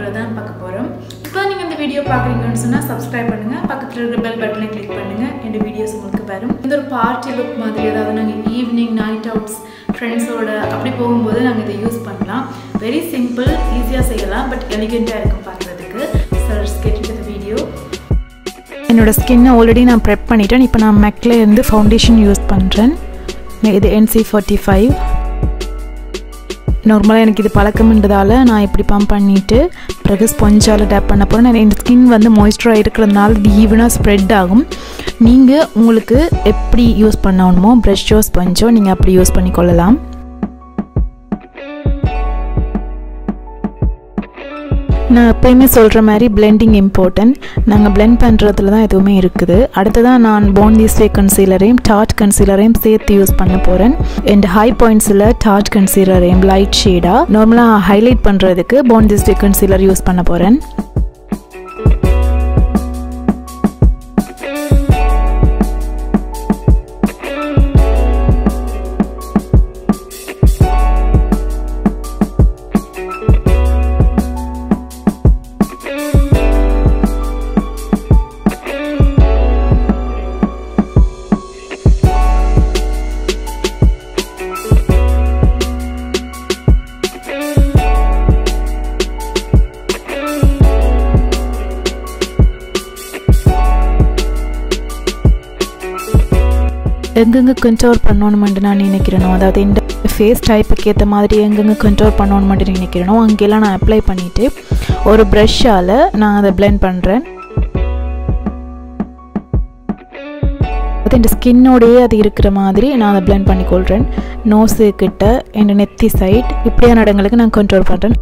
பண்ணுறது தான் பார்க்க போகிறோம் இப்போ நீங்கள் இந்த வீடியோ பார்க்குறீங்கன்னு சொன்னால் சப்ஸ்கிரைப் பண்ணுங்கள் பக்கத்தில் இருக்கிற பெல் பட்டனை கிளிக் பண்ணுங்கள் என் வீடியோஸ் உங்களுக்கு வரும் இந்த ஒரு பார்ட்டி லுக் மாதிரி அதாவது நாங்கள் ஈவினிங் நைட் அவுட்ஸ் ஃப்ரெண்ட்ஸோட அப்படி போகும்போது நாங்கள் இதை யூஸ் பண்ணலாம் வெரி சிம்பிள் ஈஸியாக செய்யலாம் பட் எலிகெண்ட்டாக இருக்கும் பார்க்குறதுக்கு சார் கெட் இந்த வீடியோ என்னோடய ஸ்கின்னை ஆல்ரெடி நான் ப்ரெப் பண்ணிட்டேன் இப்போ நான் மெக்கில் இருந்து ஃபவுண்டேஷன் யூஸ் பண்ணுறேன் இது என்சி ஃபார்ட்டி ஃபைவ் நார்மலாக எனக்கு இது பழக்கம்ன்றதால நான் இப்படி பம்ப் பண்ணிவிட்டு பிறகு ஸ்பொஞ்சால் டேப் பண்ண போகிறேன் நான் என் ஸ்கின் வந்து மாய்ஸ்சராக இருக்கிறதுனால இது ஈவனாக ஸ்ப்ரெட் ஆகும் நீங்கள் உங்களுக்கு எப்படி யூஸ் பண்ணணுமோ ப்ரஷ்ஷோ ஸ்பஞ்சோ நீங்கள் அப்படி யூஸ் பண்ணிக்கொள்ளலாம் நான் எப்பயுமே சொல்கிற மாதிரி பிளெண்டிங் இம்பார்ட்டன்ட் நாங்கள் பிளெண்ட் பண்ணுறதுல தான் எதுவுமே இருக்குது அடுத்ததான் நான் போன்தீஸ் வே கன்சீலரையும் டார்ச் கன்சீலரையும் சேர்த்து யூஸ் பண்ண போகிறேன் அண்ட் ஹை பாயிண்ட்ஸில் டார்ச் கன்சீலரையும் லைட் ஷேடாக நார்மலாக ஹைலைட் பண்ணுறதுக்கு போன்தீஸ் வே கன்சீலர் யூஸ் பண்ண போகிறேன் எங்கெங்கே கண்ட்ரோல் பண்ணணுமெண்டு நான் நினைக்கிறேனோ அதாவது இந்த ஃபேஸ் டைப்புக்கு ஏற்ற மாதிரி எங்கெங்கே கண்ட்ரோல் பண்ணணுமெண்டு நினைக்கிறேனோ அங்கெல்லாம் நான் அப்ளை பண்ணிவிட்டு ஒரு ப்ரஷ்ஷால் நான் அதை பிளெண்ட் பண்ணுறேன் அது இந்த ஸ்கின்னோடையே அது இருக்கிற மாதிரி நான் அதை பிளெண்ட் பண்ணிக்கொள்கிறேன் நோஸு கிட்ட என் நெத்தி சைட் இப்படியான இடங்களுக்கு நான் கண்ட்ரோல் பண்ணுறேன்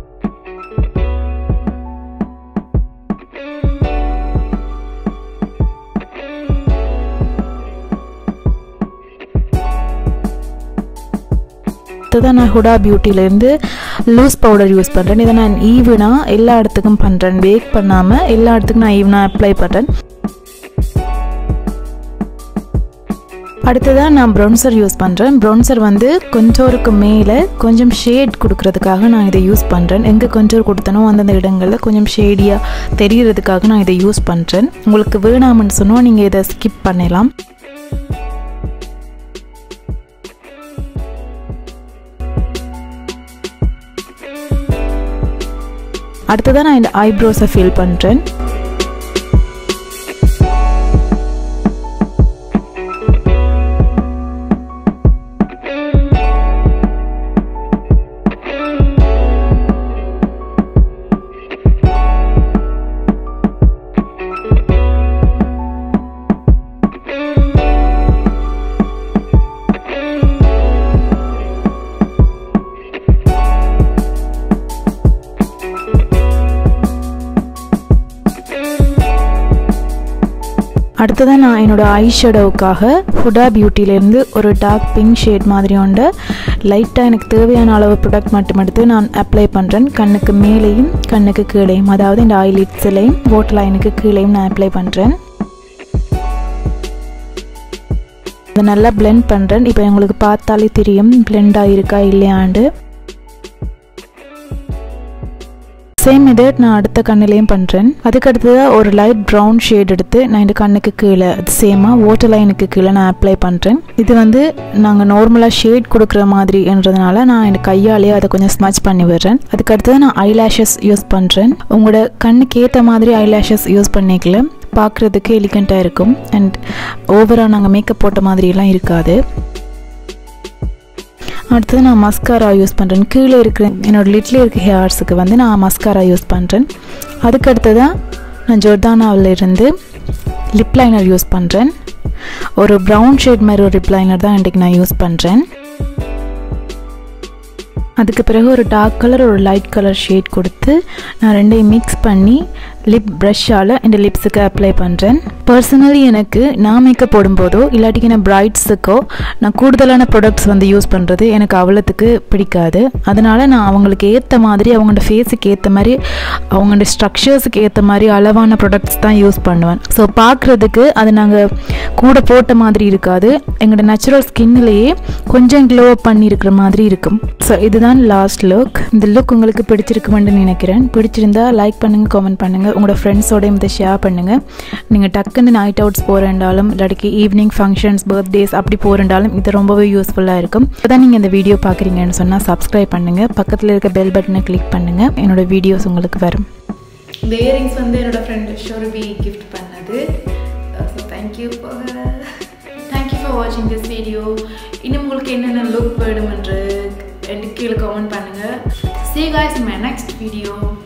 அடுத்ததான் நான் ஹுடா பியூட்டிலேருந்து லூஸ் பவுடர் யூஸ் பண்ணுறேன் இதை நான் ஈவனாக எல்லா இடத்துக்கும் பண்ணுறேன் வேக் பண்ணாமல் எல்லா இடத்துக்கும் நான் ஈவனாக அப்ளை பண்ணுறேன் அடுத்ததாக நான் ப்ரௌன்சர் யூஸ் பண்ணுறேன் ப்ரௌன்சர் வந்து கொஞ்சோருக்கு மேலே கொஞ்சம் ஷேட் கொடுக்கறதுக்காக நான் இதை யூஸ் பண்ணுறேன் எங்கே கொஞ்சம் கொடுத்தனோ அந்தந்த இடங்களில் கொஞ்சம் ஷேடியாக தெரிகிறதுக்காக நான் இதை யூஸ் பண்ணுறேன் உங்களுக்கு வேணாம்னு சொன்னால் நீங்கள் இதை ஸ்கிப் பண்ணலாம் அடுத்ததாக நான் இந்த ஐப்ரோஸை ஃபில் பண்ணுறேன் அடுத்ததாக நான் என்னோடய ஐ ஷேடோவுக்காக ஹுடா பியூட்டிலேருந்து ஒரு டார்க் பிங்க் ஷேட் மாதிரி உண்டு லைட்டாக எனக்கு தேவையான அளவு ப்ராடக்ட் மட்டும் எடுத்து நான் அப்ளை பண்ணுறேன் கண்ணுக்கு மேலேயும் கண்ணுக்கு கீழேயும் அதாவது இந்த ஐலிட்ஸ்லையும் ஓட்டர் லைனுக்கு கீழேயும் நான் அப்ளை பண்ணுறேன் அதை நல்லா பிளெண்ட் பண்ணுறேன் இப்போ உங்களுக்கு பார்த்தாலே தெரியும் பிளெண்ட் ஆகிருக்கா இல்லையாண்டு சேம் இதே நான் அடுத்த கண்ணிலையும் பண்ணுறேன் அதுக்கு அடுத்ததாக ஒரு லைட் ப்ரௌன் ஷேட் எடுத்து நான் இந்த கண்ணுக்கு கீழே அது சேமாக ஓட்டர் லைனுக்கு கீழே நான் அப்ளை பண்ணுறேன் இது வந்து நாங்கள் நார்மலாக ஷேட் கொடுக்குற மாதிரின்றதுனால நான் என் கையாலேயே அதை கொஞ்சம் ஸ்மச் பண்ணி விடுறேன் அதுக்கு அடுத்தது நான் ஐலாஷஸ் யூஸ் பண்ணுறேன் உங்களோட கண்ணுக்கு ஏற்ற மாதிரி ஐலாஷஸ் யூஸ் பண்ணிக்கல பார்க்குறதுக்கு எலிகண்ட்டாக இருக்கும் அண்ட் ஓவராக நாங்கள் மேக்கப் போட்ட மாதிரிலாம் இருக்காது அடுத்தது நான் மஸ்காரா யூஸ் பண்ணுறேன் கீழே இருக்கிற என்னோடய லிட்டில் இருக்க ஹேர்ஸுக்கு வந்து நான் மஸ்காரா யூஸ் பண்ணுறேன் அதுக்கு அடுத்ததான் நான் ஜொர்தானாவில் இருந்து லிப் லைனர் யூஸ் பண்ணுறேன் ஒரு ப்ரௌன் ஷேட் மாதிரி ஒரு லிப் லைனர் தான் இன்றைக்கி நான் யூஸ் பண்ணுறேன் அதுக்கு பிறகு ஒரு டார்க் கலர் ஒரு லைட் கலர் ஷேட் கொடுத்து நான் ரெண்டையும் மிக்ஸ் பண்ணி லிப் ப்ரஷ்ஷால் இந்த லிப்ஸுக்கு அப்ளை பண்ணுறேன் பர்சனலி எனக்கு நான் மேக்கப் போடும்போதோ இல்லாட்டிக்கு நான் பிரைட்ஸுக்கோ நான் கூடுதலான ப்ராடக்ட்ஸ் வந்து யூஸ் பண்ணுறது எனக்கு அவ்வளோத்துக்கு பிடிக்காது அதனால் நான் அவங்களுக்கு ஏற்ற மாதிரி அவங்களோட ஃபேஸுக்கு ஏற்ற மாதிரி அவங்களோட ஸ்ட்ரக்சர்ஸுக்கு ஏற்ற மாதிரி அளவான ப்ராடக்ட்ஸ் தான் யூஸ் பண்ணுவேன் ஸோ பார்க்குறதுக்கு அது நாங்கள் கூட போட்ட மாதிரி இருக்காது எங்களோட நேச்சுரல் ஸ்கின்னிலேயே கொஞ்சம் க்ளோ அப் பண்ணி இருக்கிற மாதிரி இருக்கும் ஸோ இதுதான் லாஸ்ட் லுக் இந்த லுக் உங்களுக்கு பிடிச்சிருக்குமென்னு நினைக்கிறேன் பிடிச்சிருந்தா லைக் பண்ணுங்கள் கமெண்ட் பண்ணுங்கள் உங்களோட ஃப்ரெண்ட்ஸோடையும் இதை ஷேர் பண்ணுங்கள் நீங்கள் டக்குன்னு நைட் அவுட்ஸ் போகிறேன்டாலும் இல்லாட்டிக்கு ஈவினிங் ஃபங்க்ஷன்ஸ் பர்த்டேஸ் அப்படி போகிறேன்டாலும் இது ரொம்பவே யூஸ்ஃபுல்லாக இருக்கும் இப்போதான் நீங்கள் இந்த வீடியோ பார்க்குறீங்கன்னு சொன்னால் சப்ஸ்கிரைப் பண்ணுங்கள் பக்கத்தில் இருக்க பெல் பட்டனை கிளிக் பண்ணுங்கள் என்னோட வீடியோஸ் உங்களுக்கு வரும் இந்த இயரிங்ஸ் வந்து என்னோட ஃப்ரெண்ட் ஷோர்பி கிஃப்ட் பண்ணது ஸோ தேங்க்யூ தேங்க்யூ ஃபார் வாட்சிங் திஸ் வீடியோ இன்னும் உங்களுக்கு என்னென்ன லுக் வேணுமென்று எனக்கு கீழே கமெண்ட் பண்ணுங்கள் see you guys in my next video